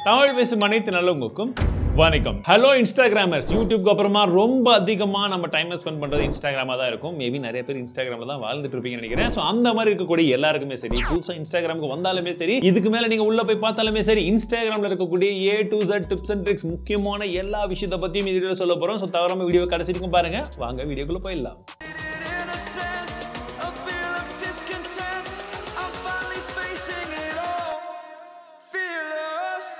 தமிழ் பேசும் அனைத்து நல்லவங்களுக்கும் வணக்கம் ஹலோ இன்ஸ்டாகிராமர்ஸ் யூடியூப்க்கு அப்புறமா ரொம்ப அதிகமாக நம்ம டைம் ஸ்பெண்ட் பண்ணுறது இன்ஸ்டாகிராமாக தான் இருக்கும் மேபி நிறைய பேர் இன்ஸ்டாகிராமில் தான் வாழ்ந்துட்டு இருப்பீங்கன்னு நினைக்கிறேன் ஸோ அந்த மாதிரி இருக்கக்கூடிய எல்லாருக்குமே சரி புதுசாக இன்ஸ்டாகிராமுக்கு வந்தாலுமே சரி இதுக்கு மேலே நீங்கள் உள்ளே போய் பார்த்தாலுமே சரி இன்ஸ்டாகிராமில் இருக்கக்கூடிய A to Z tips and tricks முக்கியமான எல்லா விஷயத்தை பற்றியும் இந்த வீடியோ சொல்ல போகிறோம் ஸோ தவறாம வீடியோ கடைசிக்கும் பாருங்க வாங்க வீடியோக்குள்ளே போயிடலாம் innocence, a feel of discontent. I'm finally facing it all. Fearless.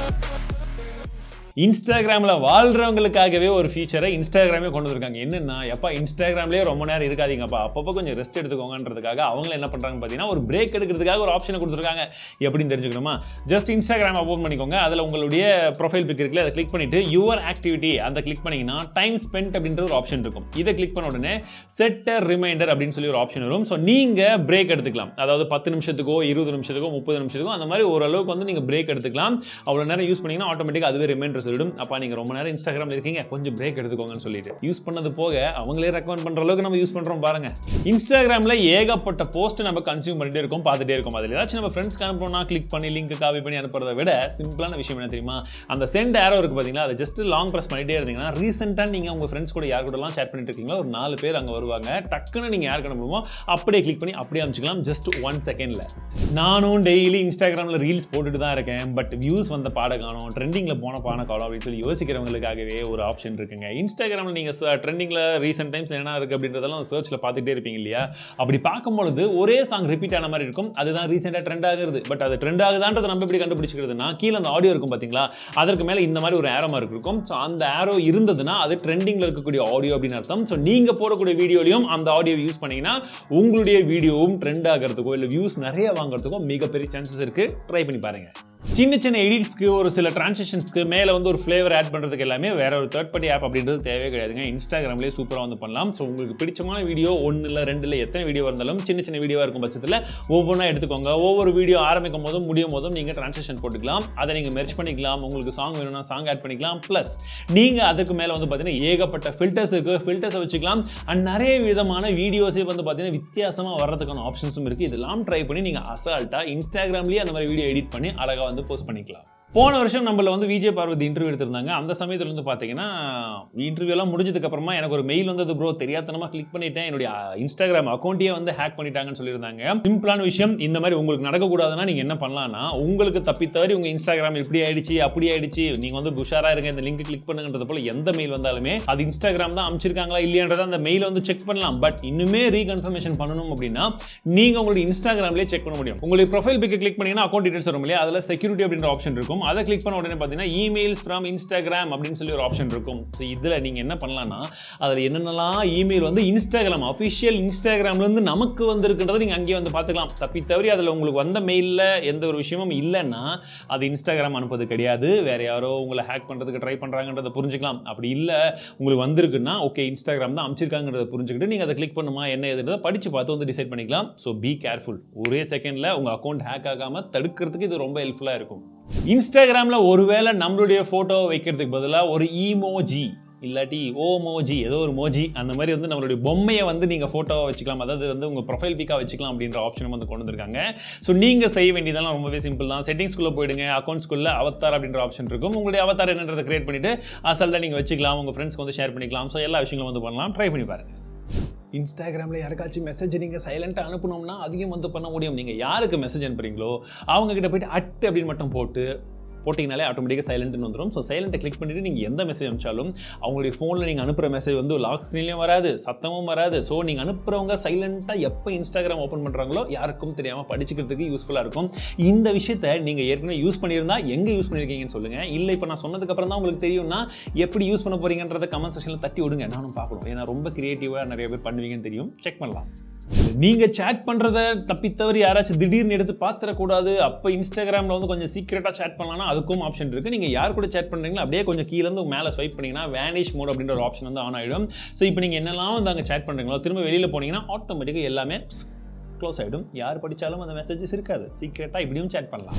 இன்ஸ்டாகிராமில் வாழ்றவங்களுக்காகவே ஒரு ஃபீச்சரை இன்ஸ்டாகிராமே கொண்டு வந்திருக்காங்க என்னன்னா எப்பா இன்ஸ்டாகிராம்லேயே ரொம்ப நேரம் இருக்காதீங்கப்பா அப்பப்போ கொஞ்சம் ரெஸ்ட் எடுத்துக்கோங்கன்றதுக்காக அவங்க என்ன பண்ணுறாங்க பார்த்தீங்கன்னா ஒரு பிரேக் எடுக்கிறதுக்காக ஒரு ஆப்ஷனை கொடுத்துருக்காங்க எப்படின்னு தெரிஞ்சுக்கணுமா ஜஸ்ட் இன்ஸ்டாகிராம் ஓப்பன் பண்ணிக்கோங்க அதில் உங்களுடைய ப்ரொஃபைல் பிக் இருக்குல்ல அதை கிளிக் பண்ணிட்டு யுவர் ஆக்டிவிட்டி அந்த கிளிக் பண்ணீங்கன்னா டைம் ஸ்பெண்ட் அப்படின்ற ஒரு ஆப்ஷன் இருக்கும் இதை கிளிக் பண்ண உடனே செட்டர் ரிமைண்டர் அப்படின்னு சொல்லி ஒரு ஆப்ஷன் வரும் ஸோ நீங்கள் பிரேக் எடுத்துக்கலாம் அதாவது பத்து நிமிஷத்துக்கோ இருபது நிமிஷத்துக்கோ முப்பது நிமிஷத்துக்கோ அந்த மாதிரி ஓரளவுக்கு வந்து நீங்கள் பிரேக் எடுத்துக்கலாம் அவ்வளோ நேரம் யூஸ் பண்ணீங்கன்னா ஆட்டோமேட்டிக்காக அதுவே ரிமைண்டர் சொல்லிடும் அப்பா நீங்கள் ரொம்ப நேரம் இன்ஸ்டாகிராமில் இருக்கீங்க கொஞ்சம் பிரேக் எடுத்துக்கோங்கன்னு சொல்லிட்டு யூஸ் பண்ணது போக அவங்களே ரெக்கமெண்ட் பண்ணுற அளவுக்கு நம்ம யூஸ் பண்ணுறோம் பாருங்க இன்ஸ்டாகிராமில் ஏகப்பட்ட போஸ்ட் நம்ம கன்சியூம் பண்ணிட்டே இருக்கோம் பார்த்துட்டே இருக்கோம் அதில் ஏதாச்சும் நம்ம ஃப்ரெண்ட்ஸ்க்கு அனுப்பணும்னா கிளிக் பண்ணி லிங்க் காப்பி பண்ணி அனுப்புறதை விட சிம்பிளான விஷயம் என்ன தெரியுமா அந்த சென்ட் ஏரோ இருக்கு பார்த்தீங்களா அதை ஜஸ்ட் லாங் ப்ரெஸ் பண்ணிட்டே இருந்தீங்கன்னா ரீசெண்டாக நீங்கள் உங்கள் ஃப்ரெண்ட்ஸ் கூட யார் கூடலாம் சேட் பண்ணிட்டு இருக்கீங்களோ ஒரு நாலு பேர் அங்கே வருவாங்க டக்குன்னு நீங்கள் யாருக்கு அனுப்பணுமோ அப்படியே கிளிக் பண்ணி அப்படியே அனுப்பிச்சிக்கலாம் ஜஸ்ட் ஒன் செகண்டில் நானும் டெய்லி இன்ஸ்டாகிராமில் ரீல்ஸ் போட்டுட்டு தான் இருக்கேன் பட் வியூஸ் வந்த பாட காணும் ட்ரெண்டிங்கில் போன பாட காணும் அப்படின்னு சொல்லி யோசிக்கிறவங்களுக்காகவே ஒரு ஆப்ஷன் இருக்குங்க இன்ஸ்டாகிராமில் நீங்கள் ட்ரெண்டிங்கில் ரீசெண்ட் டைம்ஸ் என்ன இருக்குது அப்படின்றதெல்லாம் சர்ச்சில் பார்த்துட்டே இருப்பீங்க இல்லையா அப்படி பார்க்கும்பொழுது ஒரே சாங் ரிப்பீட் ஆன மாதிரி இருக்கும் அதுதான் ரீசெண்டாக ட்ரெண்ட் ஆகுது பட் அது ட்ரெண்ட் ஆகுதான்றதை நம்ம எப்படி கண்டுபிடிச்சிக்கிறதுனா கீழே அந்த ஆடியோ இருக்கும் பார்த்தீங்களா அதற்கு மேலே இந்த மாதிரி ஒரு ஆரோ மார்க் இருக்கும் ஸோ அந்த ஆரோ இருந்ததுன்னா அது ட்ரெண்டிங்கில் இருக்கக்கூடிய ஆடியோ அப்படின்னு அர்த்தம் ஸோ நீங்கள் போடக்கூடிய வீடியோலையும் அந்த ஆடியோ யூஸ் பண்ணீங்கன்னா உங்களுடைய வீடியோவும் ட்ரெண்ட் ஆகிறதுக்கோ இல்லை வியூஸ் நிறைய வாங்குறதுக்கோ மிகப்பெரிய சான்சஸ் இருக்குது ட்ரை பண்ணி பாருங்க சின்ன சின்ன எடிட்ஸ்க்கு ஒரு சில டிரான்சாக்ஷன்ஸ்க்கு மேலே வந்து ஒரு ஃப்ளேவர் ஆட் பண்ணுறதுக்கு எல்லாமே வேற ஒரு தேர்ட் பார்ட்டி ஆப் அப்படின்றது தேவையே கிடையாதுங்க இன்ஸ்டாகிராம்லேயே சூப்பராக வந்து பண்ணலாம் ஸோ உங்களுக்கு பிடிச்சமான வீடியோ ஒன்று இல்லை ரெண்டு இல்லை எத்தனை வீடியோ இருந்தாலும் சின்ன சின்ன வீடியோவாக இருக்கும் பட்சத்தில் ஒவ்வொன்றா எடுத்துக்கோங்க ஒவ்வொரு வீடியோ ஆரம்பிக்கும் போதும் முடியும் போதும் நீங்கள் டிரான்சாக்ஷன் போட்டுக்கலாம் அதை நீங்கள் மெர்ச் பண்ணிக்கலாம் உங்களுக்கு சாங் வேணும்னா சாங் ஆட் பண்ணிக்கலாம் ப்ளஸ் நீங்கள் அதுக்கு மேலே வந்து பார்த்தீங்கன்னா ஏகப்பட்ட ஃபில்டர்ஸ் இருக்குது ஃபில்டர்ஸை வச்சுக்கலாம் அண்ட் நிறைய விதமான வீடியோஸே வந்து பார்த்தீங்கன்னா வித்தியாசமாக வர்றதுக்கான ஆப்ஷன்ஸும் இருக்குது இதெல்லாம் ட்ரை பண்ணி நீங்கள் அசால்ட்டாக இன்ஸ்டாகிராம்லேயே அந்த மாதிரி வீடியோ எடிட் பண்ணி அழகாக வந்து போஸ்ட் பண்ணிக்கலாம் போன வருஷம் நம்மள வந்து விஜய் பார்வதி இன்டர்வியூ எடுத்திருந்தாங்க அந்த சமயத்தில் வந்து பார்த்தீங்கன்னா இன்டர்வியூலாம் முடிஞ்சதுக்கு அப்புறமா எனக்கு ஒரு மெயில் வந்தது ப்ரோ தெரியாதனமா கிளிக் பண்ணிட்டேன் என்னுடைய இன்ஸ்டாகிராம் அக்கௌண்ட்டையே வந்து ஹேக் பண்ணிட்டாங்கன்னு சொல்லியிருந்தாங்க சிம்பிளான விஷயம் இந்த மாதிரி உங்களுக்கு நடக்கக்கூடாதுன்னா நீங்கள் என்ன பண்ணலாம்னா உங்களுக்கு தப்பி தவறி உங்கள் இன்ஸ்டாகிராம் இப்படி ஆயிடுச்சு அப்படி ஆயிடுச்சு நீங்கள் வந்து புஷாரா இருங்க இந்த லிங்க் கிளிக் பண்ணுங்கன்றது போல எந்த மெயில் வந்தாலுமே அது இன்ஸ்டாகிராம் தான் அமைச்சிருக்காங்களா இல்லையன்றதை அந்த மெயிலை வந்து செக் பண்ணலாம் பட் இன்னுமே ரீகன்ஃபர்மேஷன் பண்ணணும் அப்படின்னா நீங்கள் உங்களுடைய இன்ஸ்டாகிராம்லேயே செக் பண்ண முடியும் உங்களுடைய ப்ரொஃபைல் பிக்கு கிளிக் பண்ணீங்கன்னா அக்கௌண்ட் டீடைல்ஸ் வரும் இல்லையா அதில் செக்யூரிட்டி அப்படின்ற ஆப்ஷன் இருக்கும் அதை கிளிக் பண்ண உடனே பார்த்தீங்கன்னா இமெயில்ஸ் ஃப்ரம் இன்ஸ்டாகிராம் அப்படின்னு சொல்லி ஒரு ஆப்ஷன் இருக்கும் ஸோ இதில் நீங்கள் என்ன பண்ணலாம்னா அதில் என்னென்னலாம் இமெயில் வந்து இன்ஸ்டாகிராம் அஃபிஷியல் இன்ஸ்டாகிராம்லேருந்து நமக்கு வந்திருக்குன்றதை நீங்கள் அங்கேயே வந்து பார்த்துக்கலாம் தப்பி தவறி அதில் உங்களுக்கு வந்த மெயிலில் எந்த ஒரு விஷயமும் இல்லைன்னா அது இன்ஸ்டாகிராம் அனுப்புறது கிடையாது வேற யாரோ உங்களை ஹேக் பண்ணுறதுக்கு ட்ரை பண்ணுறாங்கன்றதை புரிஞ்சுக்கலாம் அப்படி இல்லை உங்களுக்கு வந்திருக்குன்னா ஓகே இன்ஸ்டாகிராம் தான் அமைச்சிருக்காங்கிறத புரிஞ்சுக்கிட்டு நீங்கள் அதை கிளிக் பண்ணுமா என்ன எதுன்றதை படித்து பார்த்து வந்து டிசைட் பண்ணிக்கலாம் ஸோ பி கேர்ஃபுல் ஒரே செகண்டில் உங்கள் அக்கௌண்ட் ஹேக் ஆகாமல் தடுக்கிறதுக்கு இது ரொம்ப ஹெல்ப்ஃபுல்லாக இருக்கும் இன்ஸ்டாகிராமில் ஒருவேளை நம்மளுடைய ஃபோட்டோவை வைக்கிறதுக்கு பதிலாக ஒரு ஈமோஜி இல்லாட்டி ஓமோஜி ஏதோ ஒரு மோஜி அந்த மாதிரி வந்து நம்மளுடைய பொம்மையை வந்து நீங்கள் ஃபோட்டோவை வச்சுக்கலாம் அதாவது வந்து உங்கள் ப்ரொஃபைல் பிக்காக வச்சுக்கலாம் அப்படின்ற ஆப்ஷன் வந்து கொண்டு வந்திருக்காங்க ஸோ நீங்கள் செய்ய வேண்டியதெல்லாம் ரொம்பவே சிம்பிள் தான் செட்டிங்ஸ்குள்ளே போயிடுங்க அக்கௌண்ட்ஸ்குள்ளே அவத்தார் அப்படின்ற ஆப்ஷன் இருக்கும் உங்களுடைய அவத்தார் என்னன்றதை கிரியேட் பண்ணிவிட்டு அசல்ட்டாக நீங்கள் வச்சுக்கலாம் உங்கள் ஃப்ரெண்ட்ஸ்க்கு வந்து ஷேர் பண்ணிக்கலாம் ஸோ எல்லா விஷயங்களும் வந்து பண்ணலாம் ட்ரை பண்ணி பாருங்கள் இன்ஸ்டாகிராமில் யாருக்காச்சும் மெசேஜ் நீங்கள் சைலண்ட்டாக அனுப்பணும்னா அதையும் வந்து பண்ண முடியும் நீங்கள் யாருக்கு மெசேஜ் அனுப்புறீங்களோ அவங்க கிட்ட போயிட்டு அட் அப்படின்னு மட்டும் போட்டு போட்டிங்கனாலே ஆட்டோமேட்டிக்காக சைலண்ட்னு வந்துடும் ஸோ சைலண்ட்டை கிளிக் பண்ணிவிட்டு நீங்கள் எந்த மெசேஜ் அனுப்பிச்சாலும் அவங்களுடைய ஃபோனில் நீங்கள் அனுப்புகிற மெசேஜ் வந்து லாக் ஸ்க்ரீன்லேயும் வராது சத்தமும் வராது ஸோ நீங்கள் அனுப்புகிறவங்க சைலண்ட்டாக எப்போ இன்ஸ்டாகிராம் ஓப்பன் பண்ணுறாங்களோ யாருக்கும் தெரியாமல் படிச்சுக்கிறதுக்கு யூஸ்ஃபுல்லாக இருக்கும் இந்த விஷயத்தை நீங்கள் ஏற்கனவே யூஸ் பண்ணியிருந்தா எங்கே யூஸ் பண்ணியிருக்கீங்கன்னு சொல்லுங்கள் இல்லை இப்போ நான் சொன்னதுக்கப்புறம் தான் உங்களுக்கு தெரியும்னா எப்படி யூஸ் பண்ண போகிறீங்கன்றத கமெண்ட் செக்ஷனில் தட்டி விடுங்க நானும் பார்க்கணும் ஏன்னா ரொம்ப க்ரியேட்டிவாக நிறைய பேர் பண்ணுவீங்கன்னு தெரியும் செக் பண்ணலாம் நீங்க சேட் பண்றத தப்பித்தவரி யாராச்சும் திடீர்னு எடுத்து பார்த்துடக்கூடாது அப்போ இன்ஸ்டாகிராமில் வந்து கொஞ்சம் சீக்கிரட்டாக சேட் பண்ணலாம்னா அதுக்கும் ஆப்ஷன் இருக்கு நீங்க யார் கூட சேட் பண்றீங்களோ அப்படியே கொஞ்சம் கீழே இருந்து மேலே ஸ்வைப் பண்ணீங்கன்னா வேனிஷ் மோட் அப்படின்ற ஒரு ஆப்ஷன் வந்து ஆன் ஆகிடும் ஸோ இப்போ நீங்க என்னெல்லாம் வந்து அங்கே சேட் பண்றீங்களோ திரும்ப வெளியில போனீங்கன்னா ஆட்டோமேட்டிக்காக எல்லாமே க்ளோஸ் ஆகிடும் யார் படித்தாலும் அந்த மெசேஜஸ் இருக்காது சீக்கிரட்டாக இப்படியும் சேட் பண்ணலாம்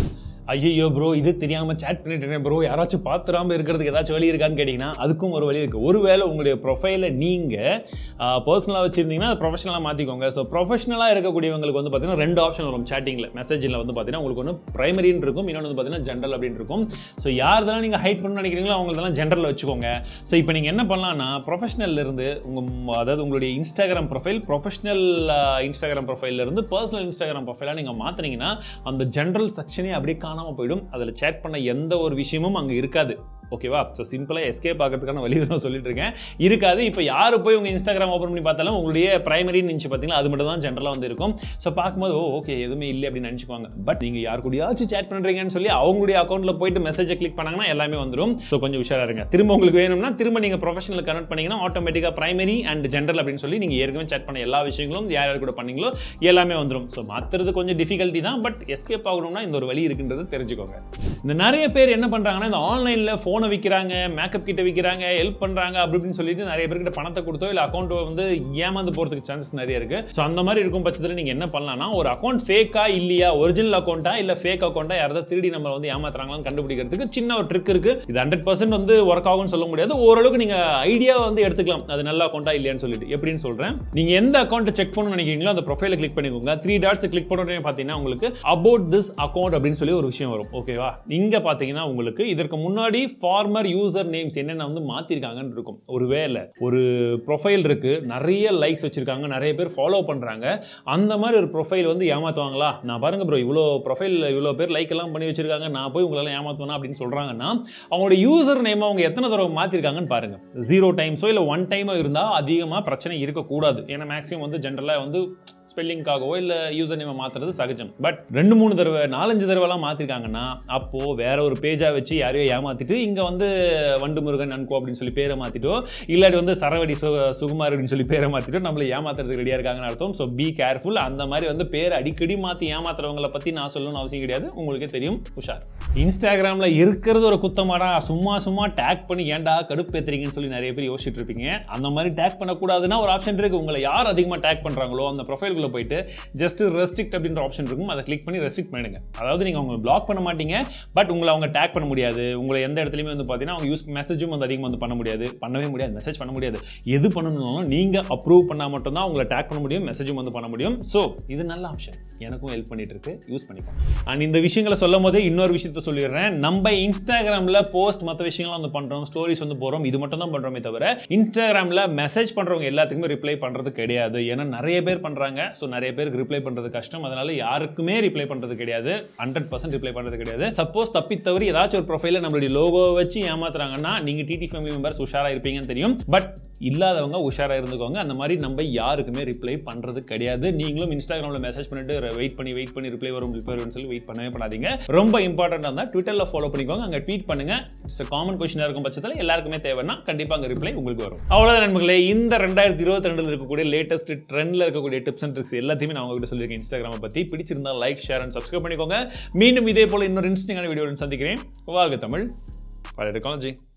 ஐயோ ப்ரோ இது தெரியாமல் சேட் பண்ணிட்டு ப்ரோ யாராச்சும் பார்த்துடாம இருக்கிறதுக்கு ஏதாச்சும் வழி இருக்கான்னு கேட்டிங்கன்னா அதுக்கும் ஒரு வழி இருக்குது ஒருவேளை உங்களுடைய ப்ரொஃபைலை நீங்கள் பர்சனலாக வச்சுருந்தீங்கன்னா அதை ப்ரொஃபஷனலாக மாற்றிக்கோங்க ஸோ ப்ரொஃபஷனலாக இருக்கக்கூடியவங்களுக்கு வந்து பார்த்தீங்கன்னா ரெண்டு ஆப்ஷன் வரும் சேட்டிங்கில் மெசேஜில் வந்து பார்த்தீங்கன்னா உங்களுக்கு ஒன்று ப்ரைமரின்னு இருக்கும் இன்னொன்று வந்து பார்த்தீங்கன்னா ஜென்ரல் அப்படின்னு இருக்கும் ஸோ யார்தெல்லாம் நீங்கள் ஹைட் பண்ணணும்னு நினைக்கிறீங்களோ அவங்களதெல்லாம் ஜென்ரலில் வச்சுக்கோங்க ஸோ இப்போ நீங்கள் என்ன பண்ணலாம்னா ப்ரொஃபஷனல்ல இருந்து உங்கள் அதாவது உங்களுடைய இன்ஸ்டாகிராம் ப்ரொஃபைல் ப்ரொஃபஷனல் இன்ஸ்டாகிராம் ப்ரொஃபைல்ல இருந்து பர்சனல் இன்ஸ்டாகிராம் ப்ரொஃபைலாக நீங்கள் மாற்றினீங்கன்னா அந்த ஜென்ரல் செக்ஷனே அப்படியே காணாமல் போயிடும் அதில் சேட் பண்ண எந்த ஒரு விஷயமும் அங்கே இருக்காது ஓகேவா ஸோ சிம்பிளாக எஸ்கேப் ஆகிறதுக்கான வழி நான் சொல்லிட்டு இருக்கேன் இருக்காது இப்போ யார் போய் உங்கள் இன்ஸ்டாகிராம் ஓப்பன் பண்ணி பார்த்தாலும் உங்களுடைய பிரைமரின்னு நினச்சி பார்த்தீங்கன்னா அது மட்டும் தான் ஜென்ரலாக வந்து இருக்கும் ஸோ பார்க்கும்போது ஓ ஓகே எதுவுமே இல்லை அப்படின்னு நினச்சிக்குவாங்க பட் நீங்கள் யார் கூடயாச்சும் சேட் பண்ணுறீங்கன்னு சொல்லி அவங்களுடைய அக்கௌண்ட்டில் போயிட்டு மெசேஜை கிளிக் பண்ணாங்கன்னா எல்லாமே வந்துடும் ஸோ கொஞ்சம் உஷாராக இருங்க திரும்ப உங்களுக்கு வேணும்னா திரும்ப நீங்கள் ப்ரொஃபஷனல் கனெக்ட் பண்ணீங்கன்னா ஆட்டோமேட்டிக்காக பிரைமரி அண்ட் ஜென்ரல் அப்படின்னு சொல்லி நீங்கள் ஏற்கனவே சேட் பண்ண எல்லா விஷயங்களும் யார் யார் கூட பண்ணீங்களோ எல்லாமே வந்துடும் ஸோ மாற்றுறது கொஞ்சம் டிஃபிகல்ட்டி தான் பட் எஸ்கேப் ஆகணும்னா இந்த ஒரு வழி இருக்குன்றது தெரிஞ்சுக்கோங்க இந்த நிறைய பேர் என்ன பண்ணுறாங்கன்னா இந்த ஆன்லைனில் ஃபோனை விற்கிறாங்க மேக்கப் கிட்ட விற்கிறாங்க ஹெல்ப் பண்ணுறாங்க அப்படி இப்படின்னு சொல்லிட்டு நிறைய பேர்கிட்ட பணத்தை கொடுத்தோ இல்லை அக்கௌண்ட் வந்து ஏமாந்து போகிறதுக்கு சான்சஸ் நிறைய இருக்கு ஸோ அந்த மாதிரி இருக்கும் பட்சத்தில் நீங்கள் என்ன பண்ணலாம்னா ஒரு அக்கௌண்ட் ஃபேக்கா இல்லையா ஒரிஜினல் அக்கௌண்ட்டா இல்லை ஃபேக் அக்கௌண்ட்டா யாராவது திருடி நம்ம வந்து ஏமாத்துறாங்களான்னு கண்டுபிடிக்கிறதுக்கு சின்ன ஒரு ட்ரிக் இருக்கு இது ஹண்ட்ரட் பர்சன்ட் வந்து ஒர்க் ஆகும்னு சொல்ல முடியாது ஓரளவுக்கு நீங்கள் ஐடியா வந்து எடுத்துக்கலாம் அது நல்ல அக்கௌண்ட்டா இல்லையான்னு சொல்லிட்டு எப்படின்னு சொல்கிறேன் நீங்கள் எந்த அக்கௌண்ட்டை செக் பண்ணணும்னு நினைக்கிறீங்களோ அந்த ப்ரொஃபைலை கிளிக் பண்ணிக்கோங்க த்ரீ டாட்ஸ் கிளிக் பண்ண உடனே பார்த்தீங்கன்னா உங்களுக்கு அபவுட் திஸ் அக்கௌண்ட் அப்படின்னு சொல்லி ஒரு விஷயம் வரும் ஓகேவா இங்கே பார்த்தீங்கன்னா உங்களுக்கு இதற்கு முன்னாடி ஃபார்மர் யூசர் நேம்ஸ் என்னென்ன வந்து மாற்றிருக்காங்கன்னு இருக்கும் ஒருவேளை ஒரு ப்ரொஃபைல் இருக்கு நிறைய லைக்ஸ் வச்சிருக்காங்க நிறைய பேர் ஃபாலோ பண்ணுறாங்க அந்த மாதிரி ஒரு ப்ரொஃபைல் வந்து ஏமாற்றுவாங்களா நான் பாருங்க ப்ரோ இவ்வளோ ப்ரொஃபைல் இவ்வளோ பேர் லைக் எல்லாம் பண்ணி வச்சிருக்காங்க நான் போய் உங்களெல்லாம் ஏமாற்றுவேனா அப்படின்னு சொல்கிறாங்கன்னா அவங்களோட யூசர் நேம் அவங்க எத்தனை தடவை மாற்றிருக்காங்கன்னு பாருங்க ஜீரோ டைம்ஸோ இல்லை ஒன் டைமோ இருந்தால் அதிகமாக பிரச்சனை இருக்கக்கூடாது ஏன்னா மேக்ஸிமம் வந்து ஜென்ரலாக வந்து ஸ்பெல்லிங்காகவோ இல்லை யூசர் நேமை மாற்றுறது சகஜம் பட் ரெண்டு மூணு தடவை நாலஞ்சு தடவைலாம் மாற்றிருக்காங்கன்னா அப்போது வேற ஒரு பேஜாக வச்சு யாரையோ ஏமாற்றிட்டு இங்கே வந்து வண்டு முருகன் நன்கோ அப்படின்னு சொல்லி பேரை மாற்றிட்டோ இல்லாட்டி வந்து சரவடி சு சுகுமார் அப்படின்னு சொல்லி பேரை மாற்றிட்டோ நம்மளை ஏமாத்துறதுக்கு ரெடியாக இருக்காங்கன்னு அர்த்தம் ஸோ பி கேர்ஃபுல் அந்த மாதிரி வந்து பேர் அடிக்கடி மாற்றி ஏமாத்துறவங்களை பற்றி நான் சொல்லணும்னு அவசியம் கிடையாது உங்களுக்கே தெரியும் உஷார் இன்ஸ்டாகிராமில் இருக்கிறது ஒரு குத்தமாடா சும்மா சும்மா டேக் பண்ணி ஏன்டா கடுப்பேத்துறீங்கன்னு சொல்லி நிறைய பேர் யோசிச்சுட்டு இருப்பீங்க அந்த மாதிரி டேக் பண்ணக்கூடாதுன்னா ஒரு ஆப்ஷன் இருக்குது உங்களை யார் அதிகமாக டேக் பண்ணுறாங்களோ அந்த ப்ரொஃபைலுக்குள்ளே போயிட்டு ஜஸ்ட் ரெஸ்ட்ரிக்ட் அப்படின்ற ஆப்ஷன் இருக்கும் அதை கிளிக் பண்ணி ரெஸ்ட்ரிக்ட் பண்ணிடுங்க அதாவது நீங்கள் அவங்க பிளாக் பண்ண மாட்டீங்க பட் உங்களை அவங்க டேக் பண்ண முடியாது உங்களை எந்த இடத்துலையுமே வந்து பார்த்தீங்கன்னா அவங்க யூஸ் மெசேஜும் வந்து அதிகமாக வந்து பண்ண முடியாது பண்ணவே முடியாது மெசேஜ் பண்ண முடியாது எது பண்ணணும்னாலும் நீங்கள் அப்ரூவ் பண்ணால் மட்டும்தான் உங்களை டேக் பண்ண முடியும் மெசேஜும் வந்து பண்ண முடியும் ஸோ இது நல்ல ஆப்ஷன் எனக்கும் ஹெல்ப் பண்ணிட்டு இருக்கு யூஸ் பண்ணிப்போம் அண்ட் இந்த விஷயங்களை சொல்லும் போதே இன்னொரு விஷயத்த சொல்லிடுறேன் நம்ம இன்ஸ்டாகிராமில் போஸ்ட் மற்ற விஷயங்கள்லாம் வந்து பண்ணுறோம் ஸ்டோரிஸ் வந்து போகிறோம் இது மட்டும் தான் பண்ணுறோமே தவிர இன்ஸ்டாகிராமில் மெசேஜ் பண்ணுறவங்க எல்லாத்துக்குமே ரிப்ளை பண்ணுறது கிடையாது ஏன்னா நிறைய பேர் பண்ணுறாங்க ஸோ நிறைய பேருக்கு ரிப்ளை பண்ணுறது கஷ்டம் அதனால யாருக்குமே ரிப்ளை பண்ணுறது கிடையாது ஹண்ட்ரட் பர்சன்ட் ரிப்ளை பண்ணுறது கிடையாது சப்போஸ் தப்பி தவறி ஏதாச்சும் ஒரு ப்ரொஃபைல நம்மளுடைய லோகோ வச்சு ஏமாத்துறாங்கன்னா நீங்கள் டிடி ஃபேமிலி மெம்பர்ஸ் உஷாராக இருப்பீங்கன்னு தெரியும் பட் இல்லாதவங்க உஷாராக இருந்துக்கோங்க அந்த மாதிரி நம்ம யாருக்குமே ரிப்ளை பண்ணுறது கிடையாது நீங்களும் இன்ஸ்டாகிராமில் மெசேஜ் பண்ணிட்டு வெயிட் பண்ணி வெயிட் பண்ணி ரிப்ளை வரும் ரிப்ளை வரும்னு சொல்லி வெயிட் பண்ணவே பண்ணாதீங்க ரொம்ப இம்பார்ட்டண்டாக இருந்தால் ட்விட்டரில் ஃபாலோ பண்ணிக்கோங்க அங்கே ட்வீட் பண்ணுங்க இட்ஸ் காமன் கொஸ்டினாக இருக்கும் பட்சத்தில் எல்லாருக்குமே தேவைன்னா கண்டிப்பாக அங்கே ரிப்ளை உங்களுக்கு வரும் அவ்வளோதான் நண்பர்களே இந்த ரெண்டாயிரத்தி இருபத்தி ரெண்டில் இருக்கக்கூடிய லேட்டஸ்ட் ட்ரெண்டில் இருக்கக்கூடிய டிப்ஸ் அண்ட் ட்ரிக்ஸ் எல்லாத்தையுமே நான் உங்ககிட்ட சொல்லியிருக்கேன் இன்ஸ்டாகிராமை பற்றி பிடிச்சிருந்தா லைக் ஷேர் அண்ட் சப்ஸ்கிரைப் பண்ணிக்கோங்க மீண்டும் இதே போல் இன்னொரு இன்ட்ரெஸ்டிங்கான வீடியோ சந்திக்கிறேன் வாழ்க தமிழ் பழைய டெக்னாலஜி